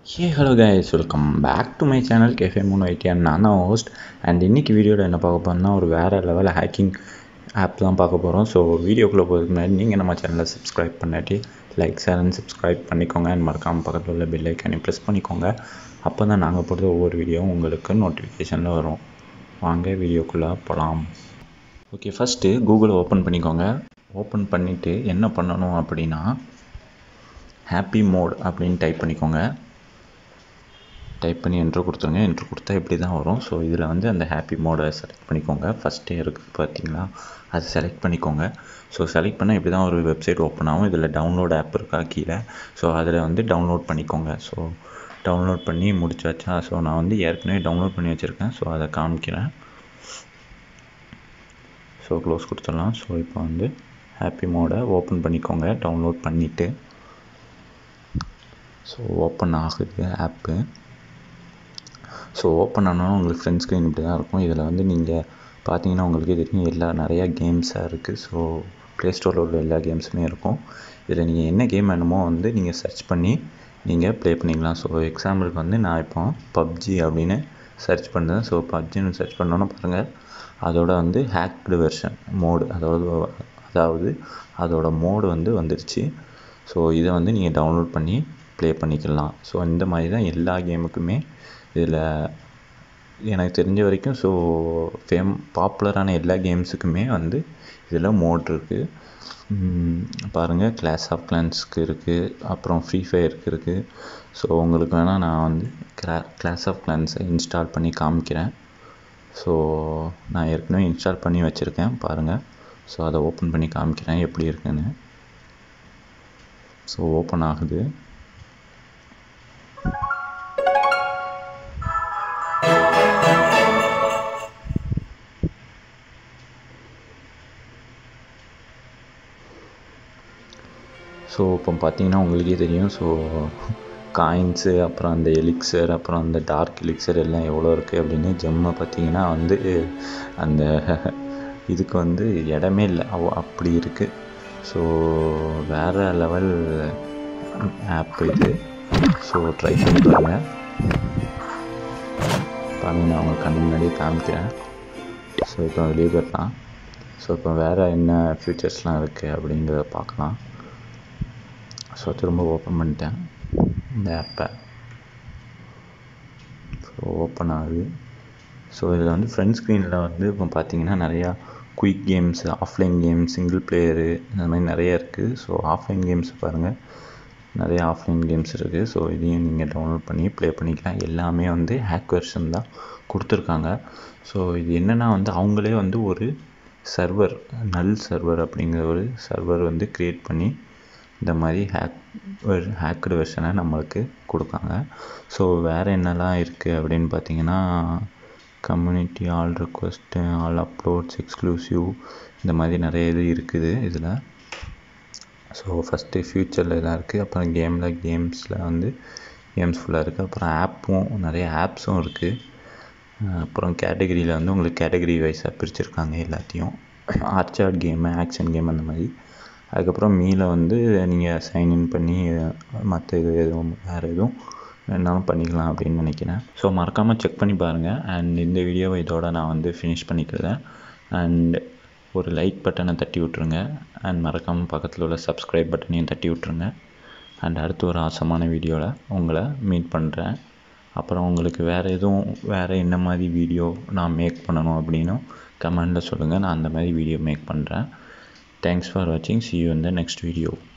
hey hello guys welcome back to my channel cafe மூணு IDN நான் தான் host and இன்றைக்கி வீடியோவில் என்ன பார்க்க போகிறோம்னா ஒரு வேறு லெவல் ஹேக்கிங் ஆப் தான் பார்க்க போகிறோம் ஸோ வீடியோக்குள்ளே போகிறதுக்கு முன்னாடி நீங்கள் நம்ம சேனலை சப்ஸ்கிரைப் பண்ணாட்டி லைக் ஷேர் அண்ட் சப்ஸ்கிரைப் பண்ணிக்கோங்க அண்ட் மறக்காமல் பக்கத்தில் உள்ள பெல் ஐக்கானே ப்ரெஸ் பண்ணிக்கோங்க அப்போ தான் நாங்கள் போடுற ஒவ்வொரு வீடியோவும் உங்களுக்கு நோட்டிஃபிகேஷனில் வரும் வாங்க வீடியோக்குள்ளே போகலாம் ஓகே ஃபஸ்ட்டு கூகுளை ஓப்பன் பண்ணிக்கோங்க ஓப்பன் பண்ணிவிட்டு என்ன பண்ணணும் அப்படின்னா ஹாப்பி மோட் அப்படின்னு டைப் பண்ணிக்கோங்க டைப் பண்ணி என்ட்ரு கொடுத்துருங்க என்ட்ரு கொடுத்தா இப்படி தான் வரும் ஸோ இதில் வந்து அந்த ஹாப்பி மோடை செலக்ட் பண்ணிக்கோங்க ஃபஸ்ட்டே இருக்குது பார்த்தீங்களா அதை செலக்ட் பண்ணிக்கோங்க ஸோ செலக்ட் பண்ணால் இப்படி தான் ஒரு வெப்சைட் ஓப்பன் ஆகும் இதில் டவுன்லோட் ஆப் இருக்கா கீழே ஸோ அதில் வந்து டவுன்லோட் பண்ணிக்கோங்க ஸோ டவுன்லோட் பண்ணி முடிச்சாச்சா ஸோ நான் வந்து ஏற்கனவே டவுன்லோட் பண்ணி வச்சுருக்கேன் ஸோ அதை காமிக்கிறேன் ஸோ க்ளோஸ் கொடுத்துடலாம் ஸோ இப்போ வந்து ஹாப்பி மோடை ஓப்பன் பண்ணிக்கோங்க டவுன்லோட் பண்ணிவிட்டு ஸோ ஓப்பன் ஆகுது ஆப்பு ஸோ ஓப்பன் ஆனாலும் உங்களுக்கு ஃப்ரெண்ட் ஸ்க்ரீன் இப்படி தான் இருக்கும் இதில் வந்து நீங்கள் பார்த்தீங்கன்னா உங்களுக்கே தெரியும் எல்லா நிறையா கேம்ஸாக இருக்குது ஸோ ப்ளே ஸ்டோரில் உள்ள எல்லா கேம்ஸுமே இருக்கும் இதில் நீங்கள் என்ன கேம் வேணுமோ வந்து நீங்கள் சர்ச் பண்ணி நீங்கள் ப்ளே பண்ணிக்கலாம் ஸோ எக்ஸாம்பிளுக்கு வந்து நான் இப்போ பப்ஜி அப்படின்னு சர்ச் பண்ணுறேன் ஸோ பப்ஜின்னு சர்ச் பண்ணோன்னா பாருங்கள் அதோட வந்து ஹேக்டு வெர்ஷன் மோடு அதாவது அதாவது அதோட மோடு வந்து வந்துருச்சு ஸோ இதை வந்து நீங்கள் டவுன்லோட் பண்ணி ப்ளே பண்ணிக்கலாம் ஸோ இந்த மாதிரி தான் எல்லா கேமுக்குமே இதில் எனக்கு தெரிஞ்ச வரைக்கும் ஸோ ஃபேம் பாப்புலரான எல்லா கேம்ஸுக்குமே வந்து இதில் மோட் இருக்குது பாருங்கள் கிளாஸ் ஆஃப் கிளான்ஸ்க்கு இருக்குது அப்புறம் ஃப்ரீ ஃபயருக்கு இருக்குது ஸோ உங்களுக்கு வேணால் நான் வந்து கிளா கிளாஸ் ஆஃப் கிளான்ஸை இன்ஸ்டால் பண்ணி காமிக்கிறேன் ஸோ நான் ஏற்கனவே இன்ஸ்டால் பண்ணி வச்சுருக்கேன் பாருங்கள் ஸோ அதை ஓப்பன் பண்ணி காமிக்கிறேன் எப்படி இருக்குன்னு ஸோ ஓப்பன் ஆகுது ஸோ இப்போ பார்த்தீங்கன்னா உங்களுக்கே தெரியும் ஸோ காயின்ஸு அப்புறம் அந்த எலிக்சர் அப்புறம் அந்த டார்க் எலிக்சர் எல்லாம் எவ்வளோ இருக்குது அப்படின்னு ஜெம்மை பார்த்தீங்கன்னா வந்து அந்த இதுக்கு வந்து இடமே இல்லை அவ அப்படி இருக்குது ஸோ வேறு லெவல் ஆப் இது ஸோ ட்ரை பண்ணி பாருங்கள் பாருங்க நான் உங்களுக்கு கண்ணு முன்னாடியே காமிக்கிறேன் ஸோ இப்போ வெளியே போயிடலாம் ஸோ இப்போ வேறு என்ன ஃபியூச்சர்ஸ்லாம் இருக்குது அப்படிங்கிறத பார்க்கலாம் ஸோ திரும்ப ஓப்பன் பண்ணிட்டேன் இந்த ஆப்பை ஸோ ஓப்பன் ஆகுது ஸோ இதில் வந்து ஃப்ரண்ட் ஸ்க்ரீனில் வந்து இப்போ பார்த்தீங்கன்னா நிறையா quick games offline games single player இந்த மாதிரி நிறையா இருக்குது ஸோ ஆஃப்லைன் கேம்ஸ் பாருங்கள் நிறைய ஆஃப்லைன் கேம்ஸ் இருக்குது ஸோ இதையும் நீங்கள் டவுன்லோட் பண்ணி ப்ளே பண்ணிக்கலாம் எல்லாமே வந்து ஹேக் வெர்ஷன் தான் கொடுத்துருக்காங்க ஸோ இது என்னென்னா வந்து அவங்களே வந்து ஒரு சர்வர் நல் சர்வர் அப்படிங்கிற ஒரு சர்வர் வந்து க்ரியேட் பண்ணி இந்த மாதிரி ஹேக் ஹேக்கடு வெர்ஷனை நம்மளுக்கு கொடுக்காங்க ஸோ வேறு என்னெல்லாம் இருக்குது அப்படின்னு பார்த்தீங்கன்னா community all request all uploads exclusive இந்த மாதிரி நிறைய இது இருக்குது இதில் ஸோ ஃபஸ்ட்டு ஃப்யூச்சரில் இதெல்லாம் இருக்குது அப்புறம் கேமில் கேம்ஸில் வந்து கேம்ஸ் ஃபுல்லாக இருக்குது அப்புறம் ஆப்பும் நிறைய ஆப்ஸும் இருக்குது அப்புறம் கேட்டகரியில் வந்து உங்களுக்கு கேட்டகரி வைஸாக பிரிச்சுருக்காங்க எல்லாத்தையும் ஆர்ச்சார்ட் கேமு ஆக்ஷன் கேம் அந்த மாதிரி அதுக்கப்புறம் மீல வந்து நீங்கள் சைன்இன் பண்ணி மற்ற இது எதுவும் வேறு எதுவும் வேணாலும் பண்ணிக்கலாம் அப்படின்னு நினைக்கிறேன் ஸோ மறக்காமல் செக் பண்ணி பாருங்கள் அண்ட் இந்த வீடியோவை இதோட நான் வந்து ஃபினிஷ் பண்ணிக்கிறேன் அண்ட் ஒரு லைக் பட்டனை தட்டி விட்ருங்க அண்ட் மறக்காமல் பக்கத்தில் உள்ள சப்ஸ்கிரைப் பட்டனையும் தட்டி விட்ருங்க அண்ட் அடுத்து ஒரு ஆசமான வீடியோவில் உங்களை மீட் பண்ணுறேன் அப்புறம் உங்களுக்கு வேறு எதுவும் வேறு என்ன மாதிரி வீடியோ நான் மேக் பண்ணணும் அப்படின்னும் கமெண்டில் சொல்லுங்கள் நான் அந்த மாதிரி வீடியோ மேக் பண்ணுறேன் தேங்க்ஸ் ஃபார் வாட்சிங் சி யூ இந்த நெக்ஸ்ட் வீடியோ